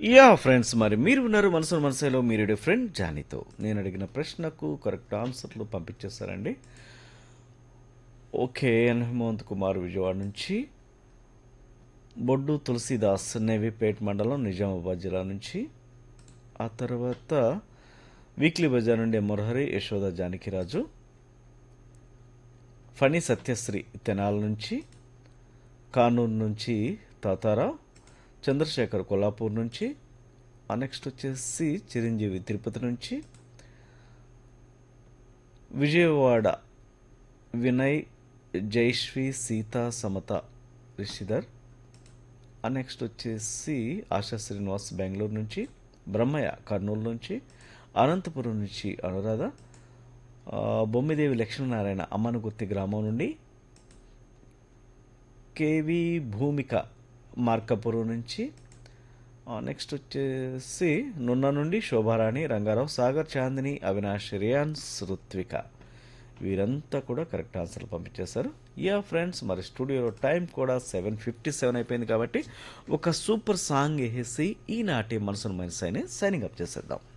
yeah friends మరి మీరు ఉన్నారు మనసు మనసులో మీరు ఫ్రెండ్ జానీతో నేను అడిగిన ప్రశ్నకు కరెక్ట్ ఆన్సర్లు పంపించేశారండి ఓకే ఎన్ హేమంత్ కుమార్ విజయవాడ నుంచి బొడ్డు తులసీదాస్ నేవిపేట్ మండలం నిజామాబాద్ జిల్లా నుంచి ఆ తర్వాత వీక్లీ బజార్ నుండి మురహరి యశోద జానకిరాజు ఫణి సత్యశ్రీ తెనాల నుంచి కానూరు నుంచి తాతారావు చంద్రశేఖర్ కొల్లాపూర్ నుంచి ఆ నెక్స్ట్ వచ్చేసి చిరంజీవి తిరుపతి నుంచి విజయవాడ వినయ్ జైశ్వి సీత సమత రిషిధర్ ఆ నెక్స్ట్ వచ్చేసి ఆశా శ్రీనివాస్ బెంగళూరు నుంచి బ్రహ్మయ్య కర్నూలు నుంచి అనంతపురం నుంచి అనురాధ ఆ, బొమ్మిదేవి లక్ష్మీనారాయణ అమ్మనగుర్తి గ్రామం నుండి కేవి భూమిక మార్కపురం నుంచి ఆ, నెక్స్ట్ వచ్చేసి నున్న నుండి శోభారాణి రంగారావు సాగర్ చాందిని అవినాష్ రియాన్స్ రుత్విక వీరంతా కూడా కరెక్ట్ ఆన్సర్లు పంపించేశారు యా ఫ్రెండ్స్ మరి స్టూడియోలో టైం కూడా సెవెన్ ఫిఫ్టీ సెవెన్ అయిపోయింది కాబట్టి ఒక సూపర్ సాంగ్ వేసేసి ఈనాటి మనసును మనసు సైనింగ్ అప్ చేసేద్దాం